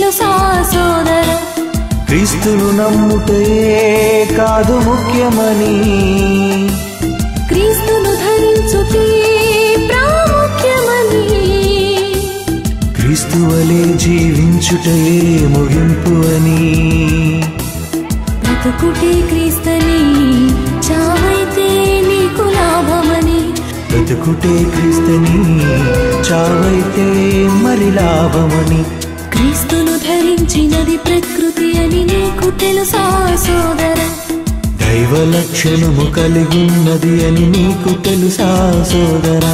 తెలుసా సోదర క్రీస్తును నమ్ముటే కాదు ముఖ్యమని క్రీస్తును ధరించుటే ప్రాముఖ్యమని క్రీస్తు వలె జీవించుటే ముగింపు అని బ్రతుకుటే క్రీస్తని చావైతే నీకు లాభమని బ్రతుకుటే క్రీస్తుని చావైతే మరి లాభమని క్రీస్తును ధరించినది ప్రకృతి అని నీకు తెలుసా సోదర దైవ లక్షణము కలిగున్నది అని నీకు తెలుసా సోదరా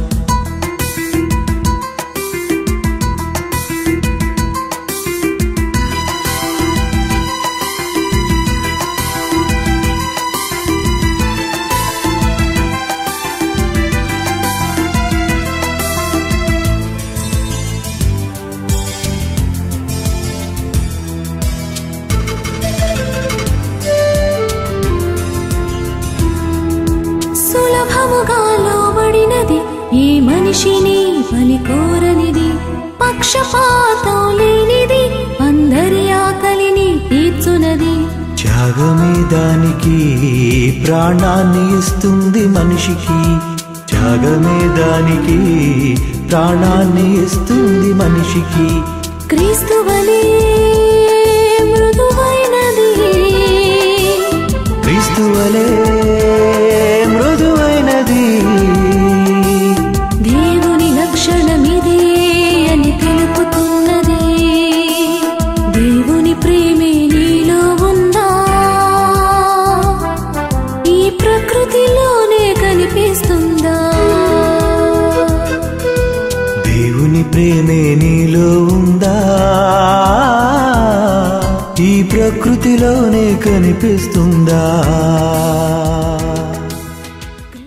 సులభముగా లోబడినది ఏ మనిషిని బలి కోరనిది పక్షపాతం లేనిది అందరి ఆకలిని తీర్చునది త్యాగమే దానికి ప్రాణాన్ని ఇస్తుంది మనిషికి త్యాగమే దానికి ప్రాణాన్ని ఇస్తుంది మనిషికి క్రీస్తు వలె మృదువైనది క్రీస్తు వలె మృదువైనది దేవుని లక్షణమిదే అని తెలుపుతున్నది దేవుని ప్రేమే నీలో ఉందా ఈ ప్రకృతిలోనే కనిపిస్తుందా దేవుని ప్రేమే నీలో ఉందా ఈ ప్రకృతిలోనే కనిపిస్తుందా